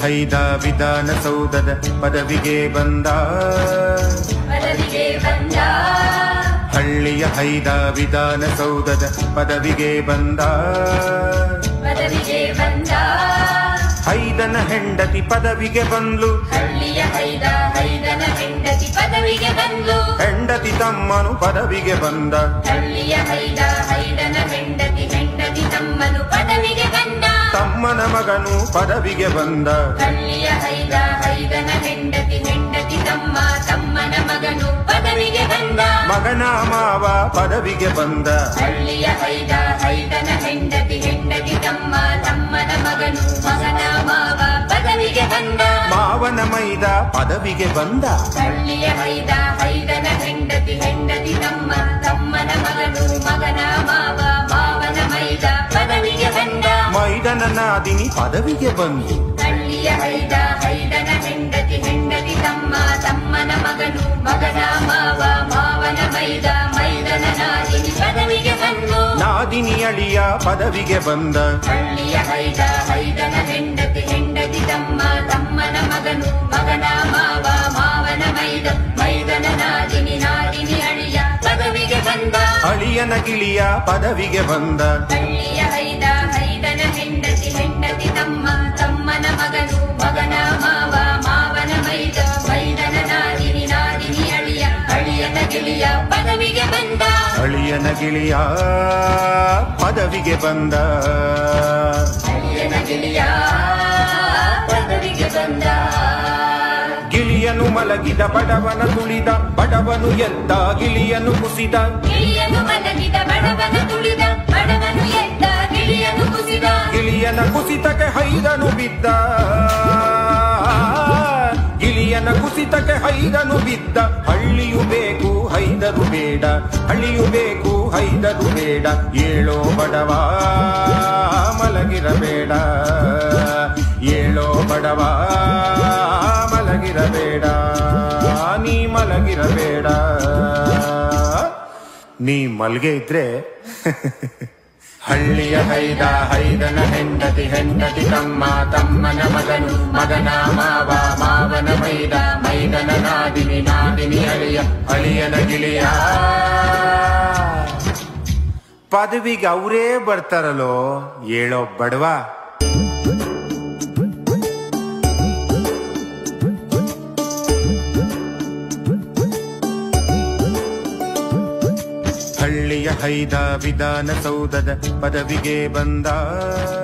ಹೈದ ವಿಧಾನಸೌಧದ ಪದವಿಗೆ ಬಂದ ಪದವಿಗೆ ಬಂದ ಹಳ್ಳಿಯ ಹೈದ ವಿಧಾನಸೌಧದ ಪದವಿಗೆ ಬಂದ ಪದವಿಗೆ ಬಂದ ಹೈದನ ಹೆಂಡತಿ ಪದವಿಗೆ ಬಂದ್ಲು ಹಳ್ಳಿಯ ಹೈದ ಹೈದನ ಹೆಂಡತಿ ಪದವಿಗೆ ಬಂದ್ಲು ಹೆಂಡತಿ ತಮ್ಮನು ಪದವಿಗೆ ಬಂದ ಹಳ್ಳಿಯ ಹೈದ ಹೈದನ ಹೆಂಡತಿ ಹೆಂಡತಿ ತಮ್ಮನು ಪದವಿಗೆ ಬಂದ ತಮ್ಮನ ಮಗನು ಪದವಿಗೆ ಬಂದ ಹಳ್ಳಿಯ ಹೈದ ಹೈದನ ಹೆಂಡತಿ ಹೆಂಡತಿ ತಮ್ಮ ತಮ್ಮನ ಮಗನು ಪದವಿಗೆ ಬಂದ ಮಗನ ಮಾವ ಪದವಿಗೆ ಬಂದ ಹಳ್ಳಿಯ ಹೈದ ಹೈದನ ಹೆಂಡತಿ ಹೆಂಡತಿ ತಮ್ಮ ತಮ್ಮನ ಮಗನು ಮಗನ ಮಾವ ಪದವಿಗೆ ಬಂದ ಮಾವನ ಮೈದ ಪದವಿಗೆ ಬಂದ ಹಳ್ಳಿಯ ಹೈದ ಹೈದನ ಹೆಂಡತಿ ಹೆಂಡತಿ ತಮ್ಮ ತಮ್ಮನ ಮಗನು ಮಗನ ಮಾವ ಮಾವನ ಮೈದ ಪದವಿಗೆ ಬಂದ ಮೈದನ ನಾದಿನಿ ಪದವಿಗೆ ಬಂದು ಹಳ್ಳಿಯ ಹೈದ ಹೈದನ ಹೆಂಡತಿ ಹೆಂಡತಿ ತಮ್ಮ ತಮ್ಮನ ಮಗನು ಮಗನ ಮಾವ ಮಾವನ ಮೈದ ಮೈದನ ನಾದಿನಿ ಪದವಿಗೆ ಬಂದು ನಾದಿನಿ ಅಳಿಯ ಪದವಿಗೆ ಬಂದ ಹಳ್ಳಿಯ ಹೈದ ಹೈದನ ಹೆಂಡತಿ ಹೆಂಡತಿ ತಮ್ಮ ತಮ್ಮನ ಮಗನು ಮಗನ ಮಾವ ಮಾವನ ಮೈದ ಮೈದನ ನಾದಿನಿ ನಾದಿನಿ ಅಳಿಯ ಪದವಿಗೆ ಬಂದ ಅಳಿಯನ ಗಿಳಿಯ ಪದವಿಗೆ ಬಂದ ಹಳ್ಳಿಯ ಹೈದ ಹೈದನ ಹೆಂಡತಿ ಹೆಂಡತಿ ತಮ್ಮ ತಮ್ಮನ ಮಗನು ಮಗನ ಮಾವ ಮಾವನ ಮೈದ ಮೈದನ ನಾದಿನಿ ನಾದಿನಿ ಅಳಿಯ ಅಳಿಯನ ಗಿಳಿಯ ಪದವಿಗೆ ಬಂದ ಅಳಿಯನ ಗಿಳಿಯ ಪದವಿಗೆ ಬಂದ ಅಳಿಯನ ಗಿಳಿಯ ಪದವಿಗೆ ಬಂದ ಗಿಳಿಯನು ಮಲಗಿದ ಬಡವನ ತುಳಿದ ಬಡವನು ಎದ್ದ ಗಿಳಿಯನು ಕುಸಿದ ಗಿಳಿಯನು ಮಲಗಿದ ಬಡವನ ತುಳಿದ ಬಡವನು ಎದ್ದ ಗಿಳಿಯನು ಕುಸಿದ ಗಿಳಿಯನ ಕುಸಿತಕ್ಕೆ ಹೈದನು ಬಿದ್ದ ಗಿಳಿಯನ ಕುಸಿತಕ್ಕೆ ಹೈದನು ಬಿದ್ದ ಹಳ್ಳಿಯು ಬೇಕು ಹೈದರು ಬೇಡ ಹಳ್ಳಿಯು ಬೇಕು ಹೈದರು ಬೇಡ ಏಳೋ ಬಡವ ಮಲಗಿರಬೇಡ ಏಳೋ ಬಡವ ಮಲಗಿರಬೇಡ ನೀ ಮಲಗಿರಬೇಡ ನೀ ಮಲ್ಗೆ ಇದ್ರೆ ಹಳ್ಳಿಯ ಹೈದ ಹೈದನ ಹೆಂಡತಿ ಹೆಂಡತಿ ತಮ್ಮ ತಮ್ಮನ ಮಗನು ಮಗನ ಮಾವ ಮಾವನ ಮೈದ ಮೈದನ ನಾದಿನಿ ನಾದಿನಿ ಅಳಿಯ ಅಳಿಯನ ಗಿಳಿಯ ಪದವಿಗೆ ಅವರೇ ಬರ್ತಾರಲ್ಲೋ ಹೇಳೋ ಬಡವ ಹಳ್ಳಿಯ ಹೈದ ವಿಧಾನಸೌಧದ ಪದವಿಗೆ ಬಂದ